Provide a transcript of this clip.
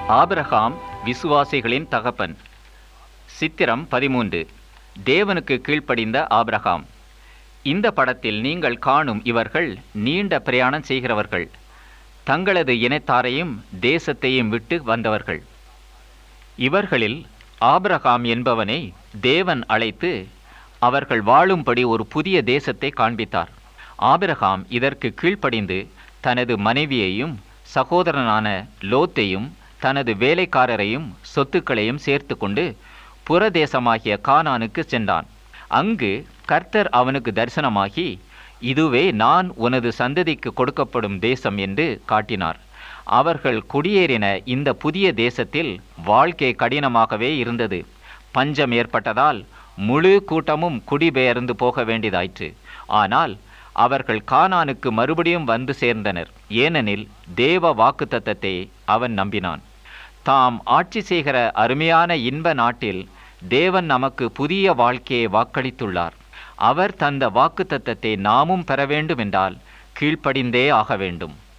Abraham விசுவாசிகளின் தகப்பன் சித்திரம் பதிமூன்று தேவனுக்கு கீழ்ப்படிந்த ஆபிரகாம் இந்த படத்தில் நீங்கள் காணும் இவர்கள் நீண்ட பிரயாணம் செய்கிறவர்கள் தங்களது இனத்தாரையும் தேசத்தையும் விட்டு வந்தவர்கள் இவர்களில் ஆபிரகாம் என்பவனை தேவன் அழைத்து அவர்கள் வாழும்படி ஒரு புதிய தேசத்தை காண்பித்தார் ஆபிரகாம் இதற்கு கீழ்ப்படிந்து தனது மனைவியையும் சகோதரனான லோத்தையும் தனது வேலைக்காரரையும் சொத்துக்களையும் சேர்த்து கொண்டு புறதேசமாகிய கானானுக்கு சென்றான் அங்கு கர்த்தர் அவனுக்கு தரிசனமாகி இதுவே நான் உனது சந்ததிக்கு கொடுக்கப்படும் தேசம் என்று காட்டினார் அவர்கள் குடியேறின இந்த புதிய தேசத்தில் வாழ்க்கை கடினமாகவே இருந்தது பஞ்சம் ஏற்பட்டதால் முழு கூட்டமும் குடிபெயர்ந்து போக வேண்டியதாயிற்று ஆனால் அவர்கள் கானானுக்கு மறுபடியும் வந்து சேர்ந்தனர் ஏனெனில் தேவ வாக்குத்தத்தத்தை அவன் நம்பினான் தாம் ஆட்சி செய்கிற அருமையான இன்ப நாட்டில் தேவன் நமக்கு புதிய வாழ்க்கையை வாக்களித்துள்ளார் அவர் தந்த வாக்குத்தத்தத்தை நாமும் பெற வேண்டும் என்றால் கீழ்ப்படிந்தே ஆக வேண்டும்